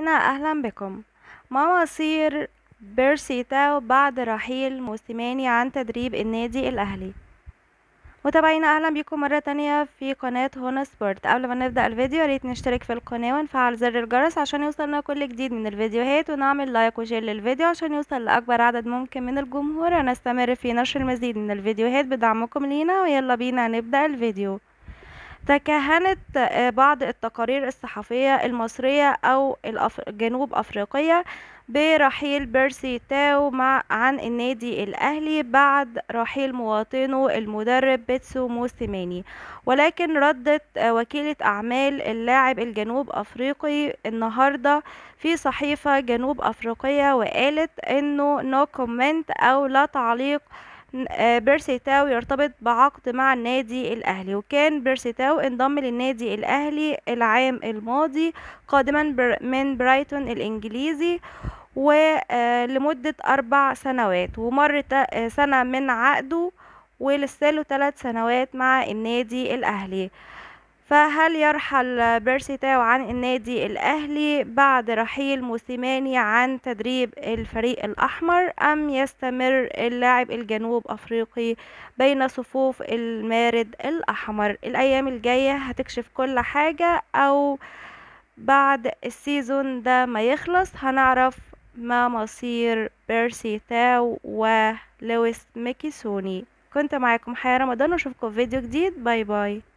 مستمعينا أهلا بكم ما مصير بيرسي تاو بعد رحيل موسيماني عن تدريب النادي الأهلي متابعينا أهلا بكم مرة تانية في قناة هنا سبورت قبل ما نبدأ الفيديو ياريت نشترك في القناة ونفعل زر الجرس عشان يوصلنا كل جديد من الفيديوهات ونعمل لايك وشير للفيديو عشان يوصل لأكبر عدد ممكن من الجمهور ونستمر في نشر المزيد من الفيديوهات بدعمكم لينا ويلا بينا نبدأ الفيديو تكهنت بعض التقارير الصحفية المصرية أو الجنوب أفريقية برحيل بيرسي تاو مع عن النادي الأهلي بعد رحيل مواطنه المدرب بيتسو موسيماني ولكن ردت وكيلة أعمال اللاعب الجنوب أفريقي النهاردة في صحيفة جنوب أفريقية وقالت إنه نو no كومنت أو لا تعليق بيرسي تاو يرتبط بعقد مع النادي الأهلي وكان بيرسي تاو انضم للنادي الأهلي العام الماضي قادما من برايتون الإنجليزي ولمدة أربع سنوات ومر سنة من عقده ولسه ثلاث سنوات مع النادي الأهلي فهل يرحل بيرسي تاو عن النادي الأهلي بعد رحيل موسيماني عن تدريب الفريق الأحمر أم يستمر اللاعب الجنوب أفريقي بين صفوف المارد الأحمر الأيام الجاية هتكشف كل حاجة أو بعد السيزون ده ما يخلص هنعرف ما مصير بيرسي تاو ولويس ميكيسوني كنت معاكم حياة رمضان واشوفكم في فيديو جديد باي باي